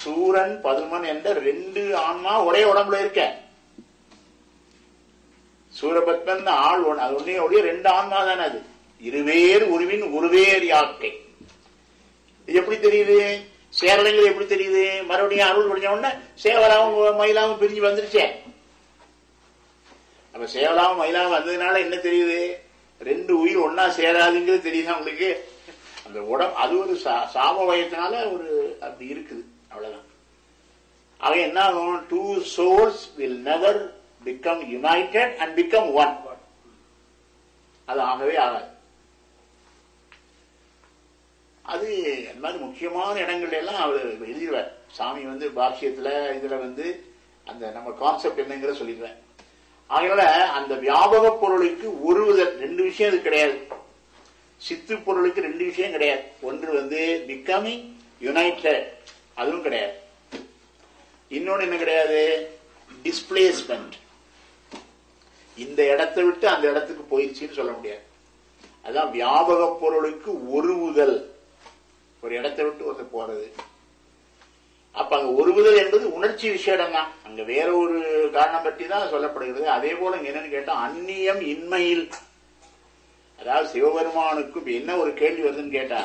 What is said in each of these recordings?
சூரன் பதுமன் என்ற ரெண்டு ஆன்மா ஒரே உடம்புல இருக்க சூரபத்மன் ஆள் ஒண்ணு அது ஒன்னே ஒழிய ரெண்டு ஆன்மா தானே அது இருவேறு உருவின் உருவேர் யாக்கை இது எப்படி தெரியுது சேரலைங்கிறது எப்படி தெரியுது மறுபடியும் அருள் படிச்ச உடனே சேவலாவும் மயிலாவும் பிரிஞ்சு வந்துருச்சே அப்ப சேவலாவும் மயிலாவும் வந்ததுனால என்ன தெரியுது ரெண்டு உயிர் ஒன்னா சேராதுங்கிறது தெரியுதா உங்களுக்கு அந்த உடம்பு அது ஒரு சா- சாம வயத்தினால ஒரு அப்படி இருக்குது அவ்வளவுதான் ஆக என்ன ஆகும் two souls will never become united and become one அது ஆகவே ஆகாது அது அந்த மாதிரி முக்கியமான இடங்கள்ல எல்லாம் அவர் எழுதிடுவார் சாமி வந்து பாஷ்யத்துல இதுல வந்து அந்த நம்ம கான்செப்ட் என்னங்கிற சொல்லிடுவேன் அதனால அந்த வியாபக பொருளுக்கு ஒருவித ரெண்டு விஷயம் அது கிடையாது சித்து பொருளுக்கு ரெண்டு விஷயம் கிடையாது ஒன்று வந்து பிகமிங் யுனைடெட் அதுவும் கிடையாது இன்னொன்னு என்ன கிடையாது டிஸ்பிளேஸ்மெண்ட் இந்த இடத்தை விட்டு அந்த இடத்துக்கு போயிடுச்சுன்னு சொல்ல முடியாது அதான் வியாபக பொருளுக்கு ஒருவுதல் ஒரு இடத்தை விட்டு ஒருத்தர் போறது அப்ப அங்க ஒருவுதல் என்பது உணர்ச்சி விஷயம் தான் அங்க வேற ஒரு காரணம் பற்றி தான் சொல்லப்படுகிறது அதே போல இங்க என்னன்னு கேட்டா அந்நியம் இன்மையில் அதாவது சிவபெருமானுக்கு இப்ப என்ன ஒரு கேள்வி வருதுன்னு கேட்டா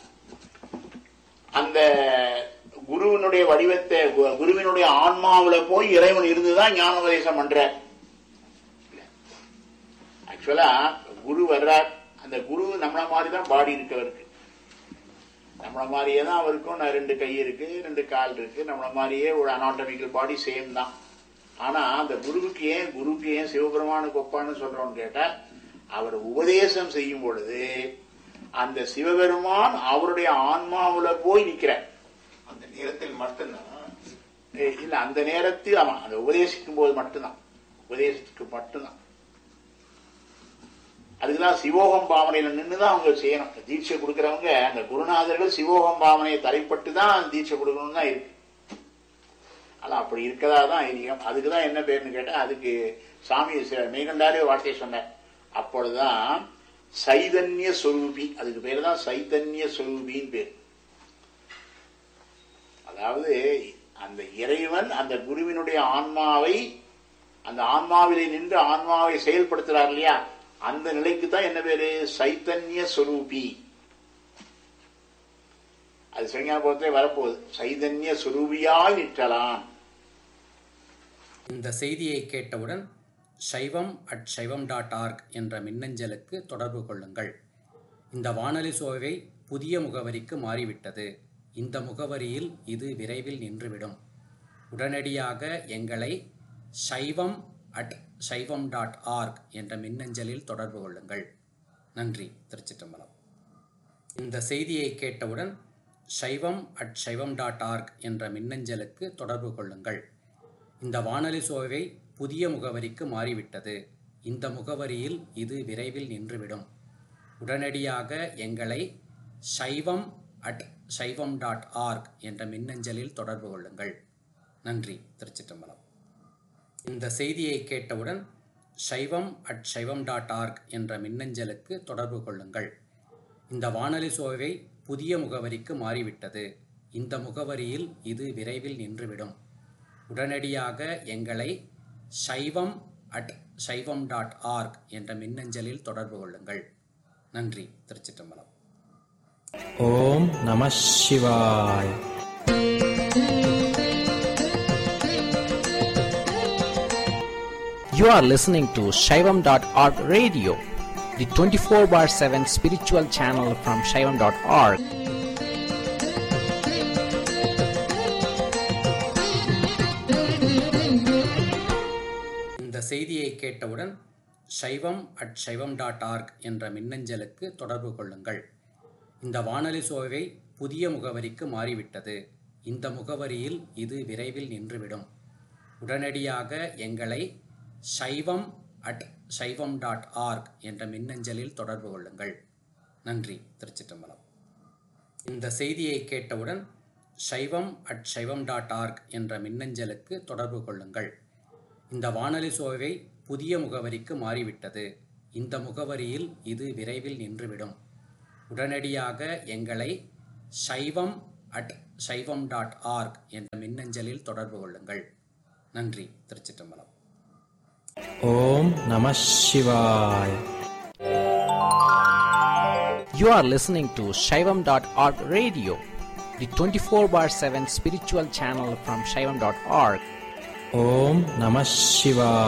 அந்த குருவினுடைய வடிவத்தை கு- குருவினுடைய ஆன்மாவுல போய் இறைவன் இருந்துதான் ஞானோபதேசம் பண்ற ஆக்சுவலா குரு வர்றார் அந்த குரு நம்மள மாதிரி தான் பாடி இருக்கவருக்கு நம்மள மாதிரியே தான் அவருக்கும் நான் ரெண்டு கை இருக்கு ரெண்டு கால் இருக்கு நம்மள மாதிரியே ஒரு அனாட்டமிக்கல் பாடி சேம் தான் ஆனா அந்த குருவுக்கு ஏன் குருவுக்கு ஏன் சிவபெருமானுக்கு ஒப்பான்னு சொல்றோம்னு கேட்டா அவர் உபதேசம் செய்யும் பொழுது அந்த சிவபெருமான் அவருடைய ஆன்மாவுல போய் நிக்கிறார் அந்த நேரத்தில் மட்டும்தான் ஏய், இல்ல அந்த நேரத்தில் ஆமா அந்த உபதேசிக்கும் போது மட்டும்தான் உபதேசத்துக்கு மட்டும்தான் அதுக்குதான் சிவோகம் பாவனையில நின்றுதான் அவங்க செய்யணும் தீட்சை கொடுக்கறவங்க அந்த குருநாதர்கள் சிவோகம் பாவனையை தலைப்பட்டு தான் தீட்சை கொடுக்கணும் தான் இருக்கு ஆனா அப்படி இருக்கதா தான் ஐதீகம் அதுக்கு தான் என்ன பேருன்னு கேட்டா அதுக்கு சாமி ச- மெய்கண்டாரே ஒரு வார்த்தையை சொன்னார் அப்பொழுதுதான் சைதன்ய சொரூபி அதுக்கு பேர் தான் சைதன்ய சொரூபின்னு பேர் அதாவது அந்த இறைவன் அந்த குருவினுடைய ஆன்மாவை அந்த ஆன்மாவிலே நின்று ஆன்மாவை செயல்படுத்துறார் இல்லையா அந்த நிலைக்கு தான் என்ன பேரு சைத்தன்ய சொரூபி அது சிவஞாபகத்திலே வரப்போகுது சைதன்ய சொரூபியாய் நிற்றலாம் இந்த செய்தியை கேட்டவுடன் சைவம் அட் சைவம் டாட் ஆர்க் என்ற மின்னஞ்சலுக்கு தொடர்பு கொள்ளுங்கள் இந்த வானொலி சோவை புதிய முகவரிக்கு மாறிவிட்டது இந்த முகவரியில் இது விரைவில் நின்றுவிடும் உடனடியாக எங்களை சைவம் அட் சைவம் டாட் ஆர்க் என்ற மின்னஞ்சலில் தொடர்பு கொள்ளுங்கள் நன்றி திருச்சிற்றம்பலம் இந்த செய்தியை கேட்டவுடன் சைவம் அட் சைவம் டாட் ஆர்க் என்ற மின்னஞ்சலுக்கு தொடர்பு கொள்ளுங்கள் இந்த வானொலி சோவை புதிய முகவரிக்கு மாறிவிட்டது இந்த முகவரியில் இது விரைவில் நின்றுவிடும் உடனடியாக எங்களை சைவம் அட் சைவம் டாட் ஆர்க் என்ற மின்னஞ்சலில் தொடர்பு கொள்ளுங்கள் நன்றி திருச்சிற்றம்பலம் இந்த செய்தியை கேட்டவுடன் சைவம் அட் சைவம் டாட் ஆர்க் என்ற மின்னஞ்சலுக்கு தொடர்பு கொள்ளுங்கள் இந்த வானொலி சோவை புதிய முகவரிக்கு மாறிவிட்டது இந்த முகவரியில் இது விரைவில் நின்றுவிடும் உடனடியாக எங்களை சைவம் அட் சைவம் டாட் ஆர்க் என்ற மின்னஞ்சலில் தொடர்பு கொள்ளுங்கள் நன்றி திருச்சிற்றம்பலம் ஓம் நம சிவாய் You are listening to Shaivam.org radio, the 24 bar 7 spiritual channel from Shaivam.org. இந்த செய்தியை கேட்டவுடன் சைவம் அட் சைவம் டாட் ஆர்க் என்ற மின்னஞ்சலுக்கு தொடர்பு கொள்ளுங்கள் இந்த வானொலி சோவை புதிய முகவரிக்கு மாறிவிட்டது இந்த முகவரியில் இது விரைவில் நின்றுவிடும் உடனடியாக எங்களை சைவம் அட் சைவம் டாட் ஆர்க் என்ற மின்னஞ்சலில் தொடர்பு கொள்ளுங்கள் நன்றி திருச்சிற்றம்பலம் இந்த செய்தியை கேட்டவுடன் சைவம் அட் சைவம் டாட் ஆர்க் என்ற மின்னஞ்சலுக்கு தொடர்பு கொள்ளுங்கள் இந்த வானொலி சோவை புதிய முகவரிக்கு மாறிவிட்டது இந்த முகவரியில் இது விரைவில் நின்றுவிடும் உடனடியாக எங்களை சைவம் அட் சைவம் டாட் ஆர்க் என்ற மின்னஞ்சலில் தொடர்பு கொள்ளுங்கள் நன்றி திருச்சிற்றம்பலம் ஓம் நம சிவாய் You are listening to Shaivam.org radio, the 24 bar 7 spiritual channel from Shaivam.org. Om Namah Shivaya.